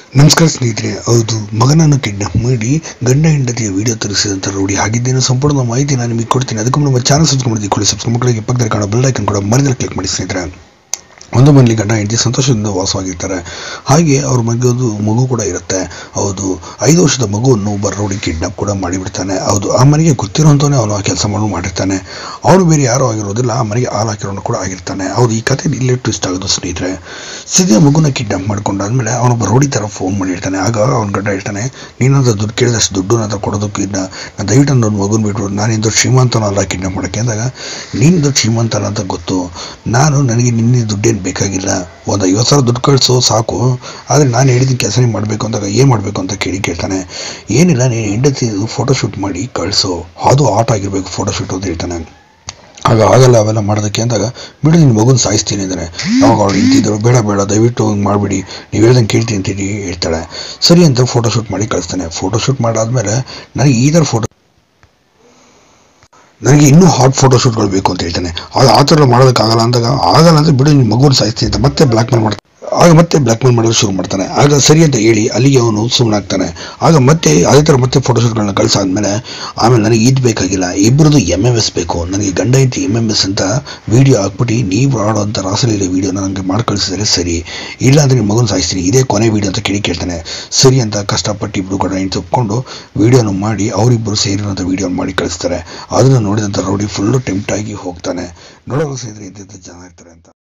ನಮಸ್ಕಾರ ಸ್ನೇಹಿತರೆ ಹೌದು ಮಗನನ್ನು ಕಿಡ್ನಾಪ್ ಮಾಡಿ ಗಂಡ ಹೆಂಡತಿಯ ವಿಡಿಯೋ ತೋರಿಸಿದಂಥ ರೌಡಿ ಹಾಗಿದ್ದೇನೆ ಸಂಪೂರ್ಣ ಮಾಹಿತಿ ನಾನು ನಿಮಗೆ ಕೊಡ್ತೀನಿ ಅದಕ್ಕೂ ನಮ್ಮ ಚಾನಲ್ ಸಬ್ಸ್ಕ್ರೈಬ್ ಮಾಡಿಕೊಳ್ಳಿ ಸಬ್ಸ್ಕ್ರೈಬ್ ಮಕ್ಕಳಿಗೆ ಪಕ್ಕದಲ್ಲಿ ಕಾಣೋ ಬೆಲ್ ಐಕನ್ ಕೂಡ ಮರದಲ್ಲಿ ಕ್ಲಿಕ್ ಮಾಡಿ ಸ್ನೇಹಿತರೆ ಒಂದು ಮನೇಲಿ ಗಂಡ ಹೆಂಡತಿ ಸಂತೋಷದಿಂದ ವಾಸವಾಗಿರ್ತಾರೆ ಹಾಗೆ ಅವ್ರ ಮಗದು ಮಗು ಕೂಡ ಇರುತ್ತೆ ಹೌದು ಐದು ವರ್ಷದ ಮಗುವನ್ನು ಒಬ್ಬ ರೌಡಿ ಕಿಡ್ನಾಪ್ ಕೂಡ ಮಾಡಿಬಿಡ್ತಾನೆ ಹೌದು ಆ ಮನೆಗೆ ಗೊತ್ತಿರೋಂಥವನೇ ಅವನು ಆ ಕೆಲಸ ಮಾಡೋ ಮಾಡಿರ್ತಾನೆ ಅವನು ಬೇರೆ ಯಾರೂ ಆಗಿರೋದಿಲ್ಲ ಆ ಮನೆಗೆ ಹಾಲು ಹಾಕಿರೋನು ಕೂಡ ಆಗಿರ್ತಾನೆ ಹೌದು ಈ ಕಥೆ ಇಲ್ಲೇ ಟ್ವಿಸ್ಟ್ ಆಗೋದು ಸ್ನೇಹಿತರೆ ಸದ್ಯ ಮಗುನ ಕಿಡ್ನಾಪ್ ಮಾಡ್ಕೊಂಡಾದ್ಮೇಲೆ ಅವನೊಬ್ಬ ರೌಡಿ ಥರ ಫೋನ್ ಮಾಡಿರ್ತಾನೆ ಆಗ ಅವ್ನ ಗಂಡ ಹೇಳ್ತಾನೆ ನೀನಂತ ದುಡ್ಡು ಕೇಳಿದಷ್ಟು ದುಡ್ಡು ನನ್ನ ಹತ್ರ ಕೊಡೋದಕ್ಕೆ ಇನ್ನ ನಾನು ದಯವಿಟ್ಟು ನನ್ನ ಮಗುನ ಬಿಟ್ಟು ನಾನಿಂದ ಶ್ರೀಮಂತನಲ್ಲ ಕಿಡ್ನಾಪ್ ಮಾಡೋಕ್ಕೆ ಅಂದಾಗ ನೀನು ದೊಡ್ಡ ಶ್ರೀಮಂತನ ಅಂತ ಗೊತ್ತು ನಾನು ನನಗೆ ನಿನ್ನೆ ದುಡ್ಡೇನು ಬೇಕಾಗಿಲ್ಲ ಒಂದು ಐವತ್ತು ಸಾವಿರ ದುಡ್ಡು ಕಳಿಸು ಸಾಕು ಆದರೆ ನಾನು ಹೇಳಿದ ಕೆಲಸನೇ ಮಾಡಬೇಕು ಅಂದಾಗ ಏನು ಮಾಡಬೇಕು ಅಂತ ಕೇಳಿ ಕೇಳ್ತಾನೆ ಏನಿಲ್ಲ ನೀನು ಹೆಂಡತಿ ಫೋಟೋಶೂಟ್ ಮಾಡಿ ಕಳಿಸು ಅದು ಆಟ ಆಗಿರಬೇಕು ಫೋಟೋಶೂಟ್ ಅಂತ ಹೇಳ್ತಾನೆ ಆಗ ಆಗಲ್ಲ ಅವೆಲ್ಲ ಮಾಡೋದಕ್ಕೆ ಅಂದಾಗ ಬಿಡು ನಿನ್ನ ಮಗುನ ಸಾಯಿಸ್ತೀನಿ ಅಂದರೆ ಅವಾಗ ಅವ್ಳು ನಿಂತಿದ್ರು ಬೇಡ ಬೇಡ ದಯವಿಟ್ಟು ಹಂಗೆ ಮಾಡಿಬಿಡಿ ನೀವು ಹೇಳ್ದಂಗೆ ಕೇಳ್ತೀನಿ ಅಂತ ಹೇಳಿ ಹೇಳ್ತಾಳೆ ಸರಿ ಅಂತ ಫೋಟೋಶೂಟ್ ಮಾಡಿ ಕಳಿಸ್ತಾನೆ ಫೋಟೋಶೂಟ್ ಮಾಡಾದ್ಮೇಲೆ ನನಗೆ ಈ ಥರ ಫೋಟೋ ನನಗೆ ಇನ್ನೂ ಹಾಟ್ ಫೋಟೋಶೂಟ್ಗಳು ಬೇಕು ಅಂತ ಹೇಳ್ತಾನೆ ಆಗ ಆ ಥರ ಮಾಡೋದಕ್ಕಾಗಲ್ಲ ಅಂದಾಗ ಆಗಲ್ಲ ಅಂದರೆ ಬಿಡು ನಿಮ್ಮ ಮಗುನ ಸಾಯಿಸ್ತೀನಿ ಅಂತ ಮತ್ತೆ ಬ್ಲ್ಯಾಕ್ ಮೇಲ್ ಮಾಡ್ತಾನೆ ಆಗ ಮತ್ತೆ ಬ್ಲ್ಯಾಕ್ ಮೇಲ್ ಮಾಡೋದು ಶುರು ಮಾಡ್ತಾನೆ ಆಗ ಸರಿ ಅಂತ ಹೇಳಿ ಅಲ್ಲಿಗೆ ಅವನು ಸುಮ್ಮನಾಗ್ತಾನೆ ಆಗ ಮತ್ತೆ ಅದೇ ಥರ ಮತ್ತೆ ಫೋಟೋಶೂಟ್ಗಳನ್ನ ಕಳಿಸಾದ್ಮೇಲೆ ಆಮೇಲೆ ನನಗೆ ಇದು ಬೇಕಾಗಿಲ್ಲ ಇಬ್ಬರದು ಎಮ್ ಎಮ್ ಎಸ್ ಬೇಕು ನನಗೆ ಗಂಡ ಐತಿ ಎಮ್ ಎಮ್ ಎಸ್ ಅಂತ ವಿಡಿಯೋ ಹಾಕ್ಬಿಟ್ಟು ನೀವು ಆಡೋಂಥ ರಾಸಲೀಲೆ ವಿಡಿಯೋನ ನನಗೆ ಮಾಡಿ ಕಳಿಸಿದ್ರೆ ಸರಿ ಇಲ್ಲ ಅಂದರೆ ನಿಮ್ಮ ಮಗನ ಸಾಯಿಸ್ತೀನಿ ಇದೇ ಕೊನೆ ವಿಡಿಯೋ ಅಂತ ಕೇಳಿ ಕೇಳ್ತಾನೆ ಸರಿ ಅಂತ ಕಷ್ಟಪಟ್ಟು ಇಬ್ಬರು ಕೂಡ ಹೆಂಡ್ತಿ ಒಪ್ಕೊಂಡು ವಿಡಿಯೋನ ಮಾಡಿ ಅವರಿಬ್ಬರು ಸೇರಿರೋಂಥ ವಿಡಿಯೋ ಮಾಡಿ ಕಳಿಸ್ತಾರೆ ಅದನ್ನು ನೋಡಿದಂಥ ರೌಡಿ ಫುಲ್ಲು ಟೆಂಪ್ಟ್ ಆಗಿ ಹೋಗ್ತಾನೆ ನೋಡೋಕೆ ಸೇರಿದ್ರೆ ಇದ್ದಿದ್ದು ಜನ ಇರ್ತಾರೆ ಅಂತ